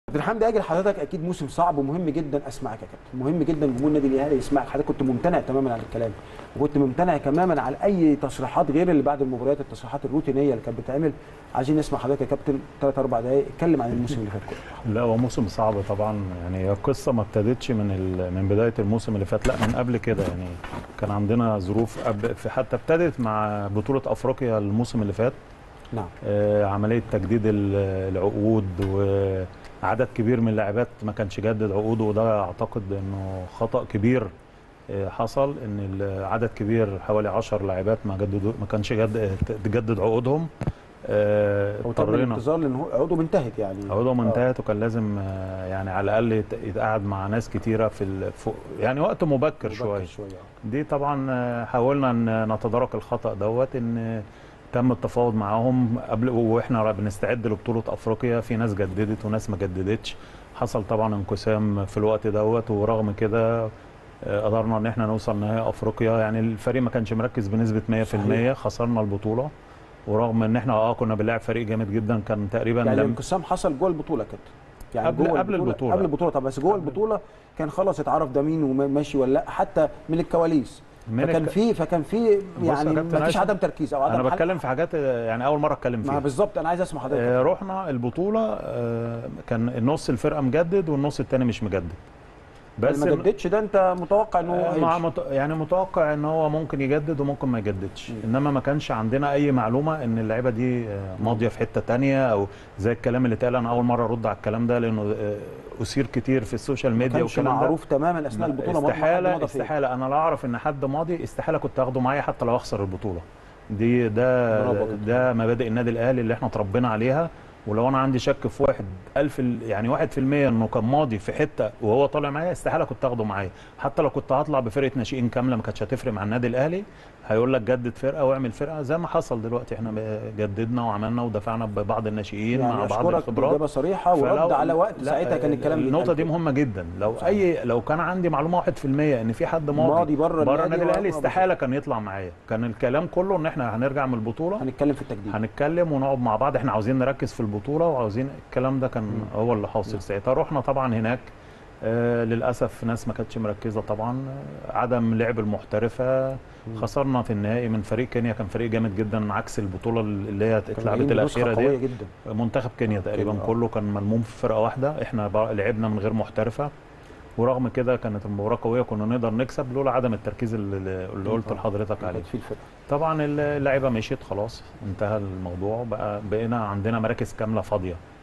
كابتن حمدي اجل حضرتك اكيد موسم صعب ومهم جدا اسمعك يا كابتن مهم جدا جمهور النادي الاهلي يسمعك حضرتك كنت ممتنع تماما عن الكلام وكنت ممتنع تماما عن اي تصريحات غير اللي بعد المباريات التصريحات الروتينيه اللي كانت بتتعمل عايزين نسمع حضرتك يا كابتن ثلاث اربع دقائق اتكلم عن الموسم اللي فات كله لا هو موسم صعب طبعا يعني هي القصه ما ابتدتش من ال... من بدايه الموسم اللي فات لا من قبل كده يعني كان عندنا ظروف قبل في حتى ابتدت مع بطوله افريقيا الموسم اللي فات نعم آه عمليه تجديد ال- العقود وعدد كبير من اللاعبات ما كانش جدد عقوده وده اعتقد انه خطا كبير آه، حصل ان ال- عدد كبير حوالي 10 لاعبات ما جددوا ما كانش جد تجدد عقودهم آه، هو تم اضطرينا الانتظار لان هو عقده انتهت يعني عقودهم آه. انتهت وكان لازم آه، يعني على الاقل يت- يتقعد مع ناس كتيره في ال- فوق يعني وقت مبكر مبكر شويه شويه آه. دي طبعا آه، حاولنا ان نتدارك الخطا دوت ان تم التفاوض معاهم قبل واحنا بنستعد لبطوله افريقيا في ناس جددت وناس ما جددتش حصل طبعا انقسام في الوقت دوت ورغم كده آه، قدرنا ان احنا نوصل نهائي افريقيا يعني الفريق ما كانش مركز بنسبه 100% صحيح. خسرنا البطوله ورغم ان احنا اه كنا بنلاعب فريق جامد جدا كان تقريبا يعني لم الانقسام حصل جوه البطوله كده يعني قبل- جوه قبل البطولة. قبل البطوله طب بس جوه قبل- البطوله كان خلاص اتعرف ده مين وماشي ولا لا حتى من الكواليس من فكان الك- في فكان في يا يعني كابتن ما فيش هاشم، عدم تركيز او عدم انا حل- بتكلم في حاجات آه، يعني اول مره اتكلم ما فيها بالظبط انا عايز اسمع حضرتك آه، رحنا البطوله آه، كان النص الفرقه مجدد والنص الثاني مش مجدد بس بس ما إن- جددش ده انت متوقع انه آه، مع هيمشي. مت... يعني متوقع ان هو ممكن يجدد وممكن ما يجددش انما ما كانش عندنا اي معلومه ان اللعيبه دي آه، ماضيه في حته تانية او زي الكلام اللي اتقال انا اول مره ارد على الكلام ده لانه آه، اثير كتير في السوشيال ما ميديا كانش والكلام ده معروف تماما اثناء البطوله ما- ما حد استحاله مضى فين. استحاله انا لا اعرف ان حد ماضي استحاله كنت اخده معايا حتى لو اخسر البطوله دي ده برافو يا كابتن. ده مبادئ النادي الاهلي اللي احنا اتربينا عليها ولو انا عندي شك في واحد ألف ال- يعني واحد في المية انه كان ماضي في حته وهو طالع معايا استحاله كنت اخده معايا حتى لو كنت هطلع بفرقه ناشئين كامله ما كانتش هتفرق مع النادي الاهلي هيقول لك جدد فرقه واعمل فرقه زي ما حصل دلوقتي احنا ب- جددنا وعملنا ودفعنا ببعض الناشئين يعني مع بعض اشكرك الخبرات باجابه صريحه ورد فلو- على وقت لا، ساعتها كان الكلام النقطه دي بيتقال. مهمه جدا لو صحيح. اي لو كان عندي معلومه 1% ان في حد ماضي, ماضي بره بره النادي النادي الاهلي وأنا استحاله كان يطلع معايا كان الكلام كله ان احنا هنرجع من البطوله هنتكلم في التجديد هنتكلم ونقعد مع بعض احنا عاوزين نركز في البطوله وعاوزين الكلام ده كان هو اللي حاصل ساعتها رحنا طبعا هناك آه للاسف ناس ما كانتش مركزه طبعا آه، عدم لعب المحترفه خسرنا في النهائي من فريق كينيا كان فريق جامد جدا عكس البطوله اللي هي كان اتلعبت جايين بنسخة الاخيره قويه دي جدا منتخب كينيا تقريبا كينيا، آه. كله كان ملموم في فرقه واحده احنا بقى- لعبنا من غير محترفه ورغم كده كانت المباراه قويه كنا نقدر نكسب لولا عدم التركيز اللي, اللي قلت آه. لحضرتك عليه كانت في الفرقه طبعا اللعيبه مشيت خلاص انتهى الموضوع بقى بقينا عندنا مراكز كامله فاضيه